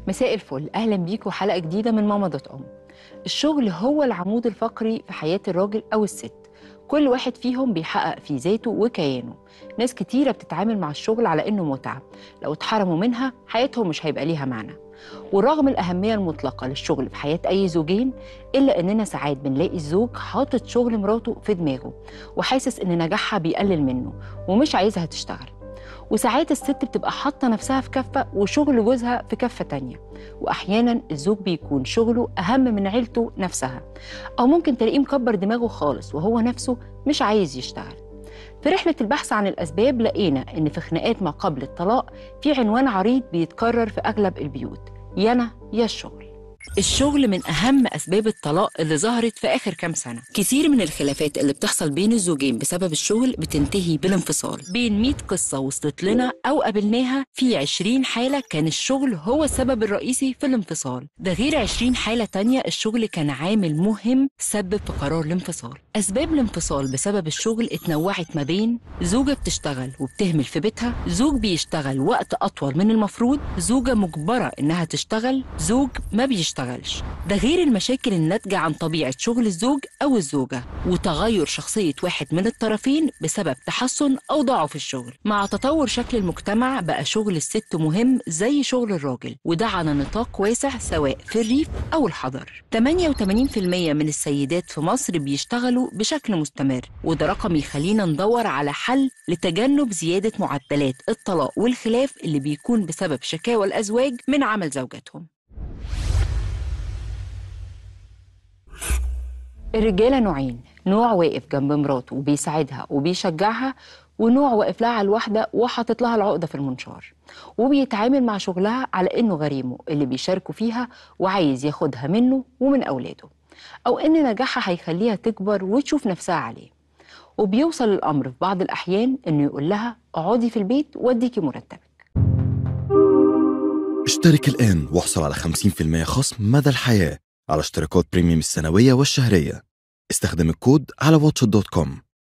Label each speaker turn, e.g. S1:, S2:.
S1: مساء الفل اهلا بيكم حلقه جديده من ماما دوت ام الشغل هو العمود الفقري في حياه الراجل او الست كل واحد فيهم بيحقق في ذاته وكيانه ناس كتيره بتتعامل مع الشغل على انه متعه لو اتحرموا منها حياتهم مش هيبقى ليها معنى ورغم الأهمية المطلقة للشغل في حياة أي زوجين إلا إننا ساعات بنلاقي الزوج حاطط شغل مراته في دماغه وحاسس إن نجاحها بيقلل منه ومش عايزها تشتغل وساعات الست بتبقى حاطة نفسها في كفة وشغل جوزها في كفة تانية وأحيانا الزوج بيكون شغله أهم من عيلته نفسها أو ممكن تلاقيه مكبر دماغه خالص وهو نفسه مش عايز يشتغل في رحلة البحث عن الأسباب لقينا إن في خناقات ما قبل الطلاق في عنوان عريض بيتكرر في أغلب البيوت يا أنا يا الشغل الشغل من أهم أسباب الطلاق اللي ظهرت في آخر كام سنة كتير من الخلافات اللي بتحصل بين الزوجين بسبب الشغل بتنتهي بالانفصال بين 100 قصة وصلت لنا أو قابلناها في 20 حالة كان الشغل هو السبب الرئيسي في الانفصال ده غير 20 حالة تانية الشغل كان عامل مهم سبب في قرار الانفصال أسباب الانفصال بسبب الشغل اتنوعت ما بين زوجة بتشتغل وبتهمل في بيتها زوج بيشتغل وقت أطول من المفروض زوجة مجبرة إنها تشتغل زوج ما بيشتغلش ده غير المشاكل الناتجة عن طبيعة شغل الزوج أو الزوجة وتغير شخصية واحد من الطرفين بسبب تحسن أو ضعف في الشغل مع تطور شكل المجتمع بقى شغل الست مهم زي شغل الراجل وده على نطاق واسع سواء في الريف أو الحضر 88% من السيدات في مصر بيشتغلوا بشكل مستمر وده رقم يخلينا ندور على حل لتجنب زيادة معدلات الطلاق والخلاف اللي بيكون بسبب شكاوى الأزواج من عمل زوجاتهم الرجالة نوعين نوع واقف جنب مراته وبيساعدها وبيشجعها ونوع واقف لها على الواحدة وحاطط لها العقدة في المنشار وبيتعامل مع شغلها على إنه غريمه اللي بيشاركوا فيها وعايز ياخدها منه ومن أولاده أو إن نجاحها هيخليها تكبر وتشوف نفسها عليه وبيوصل الأمر في بعض الأحيان إنه يقول لها اقعدي في البيت واديكي مرتبك
S2: اشترك الآن واحصل على 50% خصم مدى الحياة على اشتراكات بريميوم السنوية والشهرية استخدم الكود على واتش دوت كوم